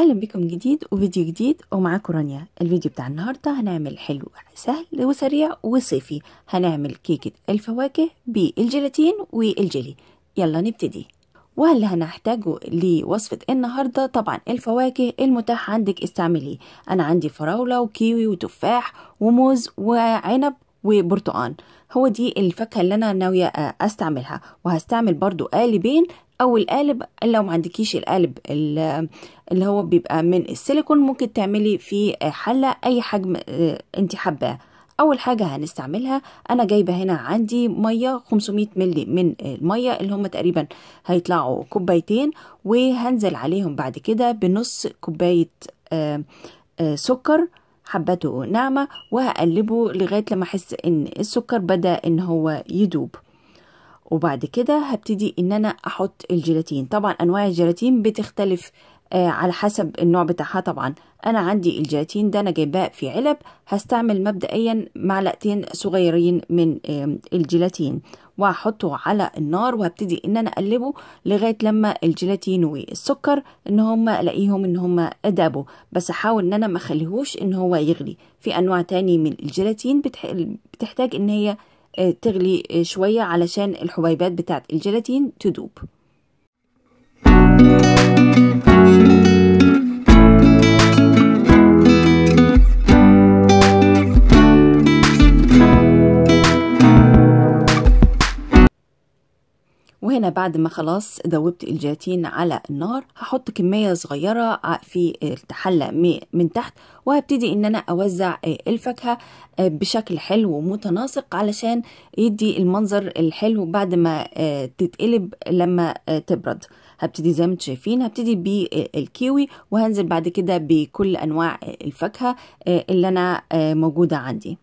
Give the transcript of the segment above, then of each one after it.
اهلا بكم جديد وفيديو جديد ومعاكم رانيا الفيديو بتاع النهارده هنعمل حلو سهل وسريع وصيفي هنعمل كيكه الفواكه بالجيلاتين والجيلي يلا نبتدي واللي هنحتاجه لوصفة النهاردة طبعا الفواكه المتاح عندك استعمليه أنا عندي فراولة وكيوي وتفاح وموز وعنب وبرتقان هو دي الفاكهة اللي أنا ناوية أستعملها وهستعمل برضو قالبين أو القالب لو ما عندكيش القالب اللي هو بيبقى من السيليكون ممكن تعملي في حلة أي حجم أنت حباه اول حاجه هنستعملها انا جايبه هنا عندي ميه 500 مللي من الميه اللي هم تقريبا هيطلعوا كوبايتين وهنزل عليهم بعد كده بنص كوبايه سكر حبته ناعمه وهقلبه لغايه لما احس ان السكر بدا ان هو يدوب وبعد كده هبتدي ان انا احط الجيلاتين طبعا انواع الجيلاتين بتختلف آه على حسب النوع بتاعها طبعا انا عندي الجيلاتين ده انا جايباه في علب هستعمل مبدئيا معلقتين صغيرين من آه الجيلاتين وهحطه على النار وهبتدي ان انا اقلبه لغايه لما الجيلاتين والسكر ان هم الاقيهم ان هم ادابوا بس احاول ان انا ما اخليهوش ان هو يغلي في انواع تاني من الجيلاتين بتحتاج ان هي آه تغلي شويه علشان الحبيبات بتاعت الجيلاتين تدوب وهنا بعد ما خلاص دوبت الجيلاتين على النار هحط كمية صغيرة في الحلة من تحت وهبتدي ان انا اوزع الفاكهة بشكل حلو ومتناسق علشان يدي المنظر الحلو بعد ما تتقلب لما تبرد هبتدي زي ما انتم شايفين هبتدي بالكيوي وهنزل بعد كده بكل انواع الفاكهة اللي انا موجودة عندي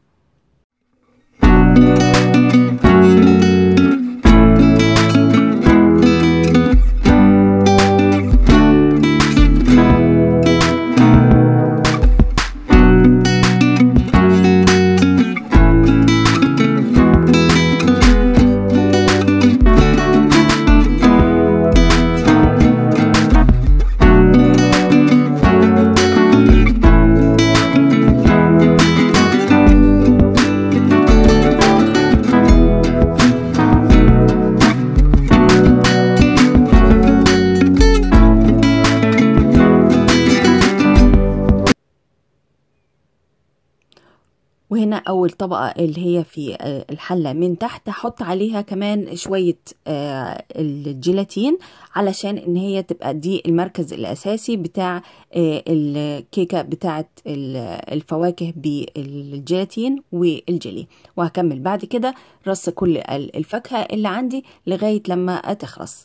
وهنا اول طبقه اللي هي في الحله من تحت هحط عليها كمان شويه الجيلاتين علشان ان هي تبقى دي المركز الاساسي بتاع الكيكه بتاعه الفواكه بالجيلاتين والجيلي وهكمل بعد كده رص كل الفاكهه اللي عندي لغايه لما تخلص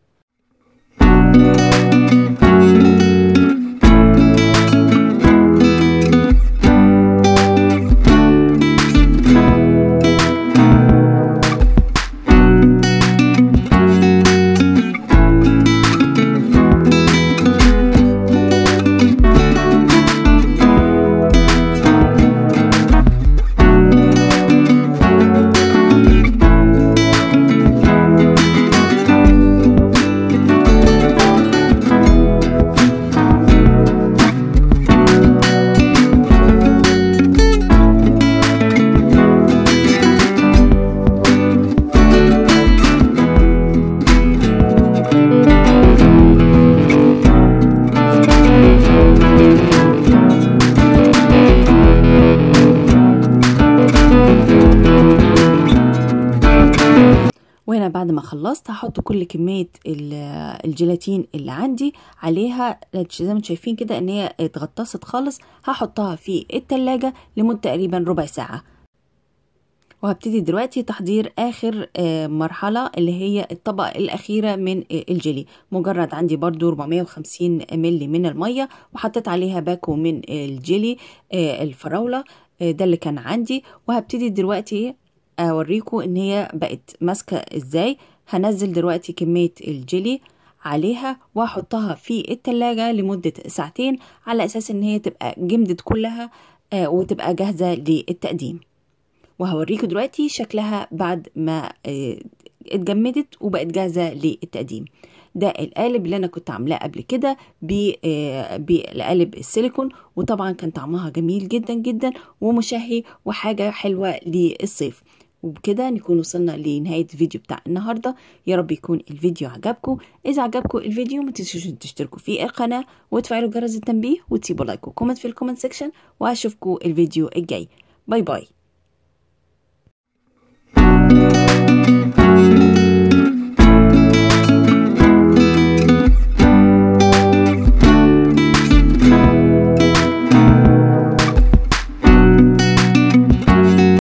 وهنا بعد ما خلصت هحط كل كمية الجيلاتين اللي عندي عليها زي ما انتم شايفين كده ان هي اتغطست خالص هحطها في التلاجة لمدة تقريبا ربع ساعة وهبتدي دلوقتي تحضير اخر مرحلة اللي هي الطبقة الاخيرة من الجيلي مجرد عندي برضو 450 ملي من المية وحطيت عليها باكو من الجيلي الفراولة ده اللي كان عندي وهبتدي دلوقتي اوريكم ان هي بقت ماسكه ازاي هنزل دلوقتي كميه الجيلي عليها واحطها في التلاجة لمدة ساعتين على اساس ان هي تبقى جمدت كلها وتبقى جاهزة للتقديم وهوريكم دلوقتي شكلها بعد ما اتجمدت وبقت جاهزة للتقديم ده القالب اللي انا كنت عاملاه قبل كده ب- آه، بالقالب السيليكون وطبعا كان طعمها جميل جدا جدا ومشهي وحاجة حلوة للصيف وبكده نكون وصلنا لنهاية الفيديو بتاع النهاردة يا رب يكون الفيديو عجبكم إذا عجبكم الفيديو ما تنسوش تشتركوا في القناة وتفعلوا جرس التنبيه وتسيبوا لايك وكومنت في الكومنت سيكشن وأشوفكم الفيديو الجاي باي باي